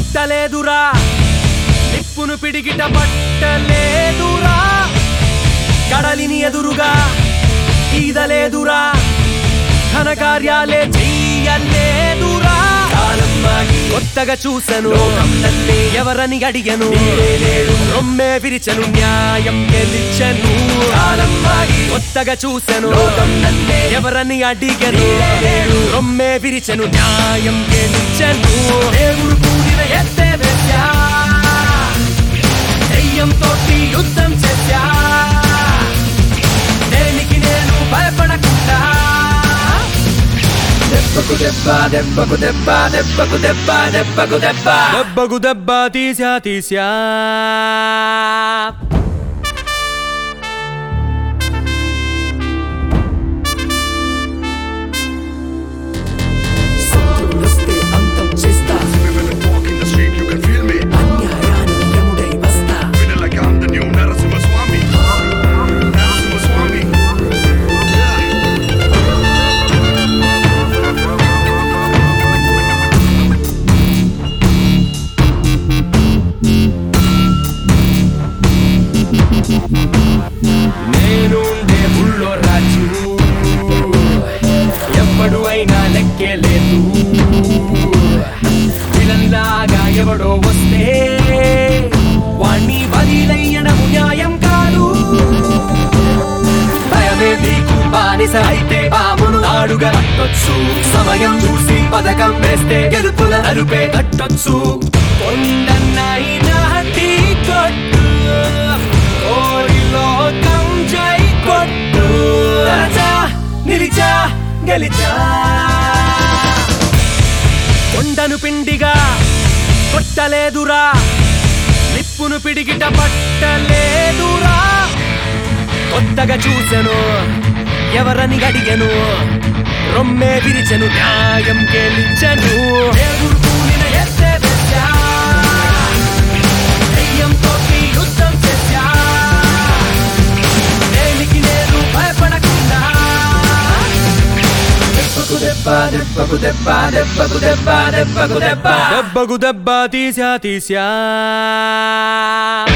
కొట్టలేదురా నిప్పును పిడిగిట పట్టలేదురా కడలిని ఎదురుగా ఈదలేదురా ఘనకార్యాలే చెయ్యలేదురా కాలం మాగి కొత్తగా చూసను ఎవరని అడిగను రొమ్మే విరిచను న్యాయం గెలిచను కాలం మాగి కొత్తగా చూసను ఎవరని అడిగను రొమ్మే విరిచను న్యాయం గెలిచను దేవుడు కూడిన ఎత్తే వెచ్చా దెయ్యంతో యుద్ధం చేశా దేనికి నేను భయపడకుండా దెబ్బకు దెబ్బ దెబ్బకు దెబ్బ దెబ్బకు దెబ్బ దెబ్బకు దెబ్బ దెబ్బకు దెబ్బ తీసా తీసా శత్రువులొస్తే అంతం చేస్తా Living and walk in the street, you can feel me. అన్యాయానికి యముడై వస్తా Feeling like I'm the new Narasimha Swami. Narasimha Swami. Yeah. నేనుండే ఊళ్ళో రాజు ఎప్పుడు అయినా లెక్కే లేదు విలన్లాగా ఎవడో వస్తే వాణ్ణి వదిలయ్యడము న్యాయం కాదు భయమే నీకు బానిస అయితే పామును ఆడుగా కట్టొచ్చు సమయం చూసి పథకం వేస్తే గెలుపుల నలుపే కట్టొచ్చు కొండన్నైనా ఢీ కొట్టు కోరి లోకం జై కొట్టు రాజా నిలిచా గెలిచా కొండను పిండిగా కొట్టలేదురా నిప్పును పిడిగిట పట్టలేదురా కొత్తగా చూసెను ఎవరని అడిగను రొమ్మే విరిచెను న్యాయం గెలిచెను దేవుడు కూలిన ఎత్తే వెచ్చా. దెయ్యంతో యుద్ధం చేశా దేనికి నేను భయపడకుండా దెబ్బకు దెబ్బ దెబ్బకు దెబ్బ దెబ్బకు దెబ్బ దెబ్బకు దెబ్బ దెబ్బకు దెబ్బ తీసా తీసా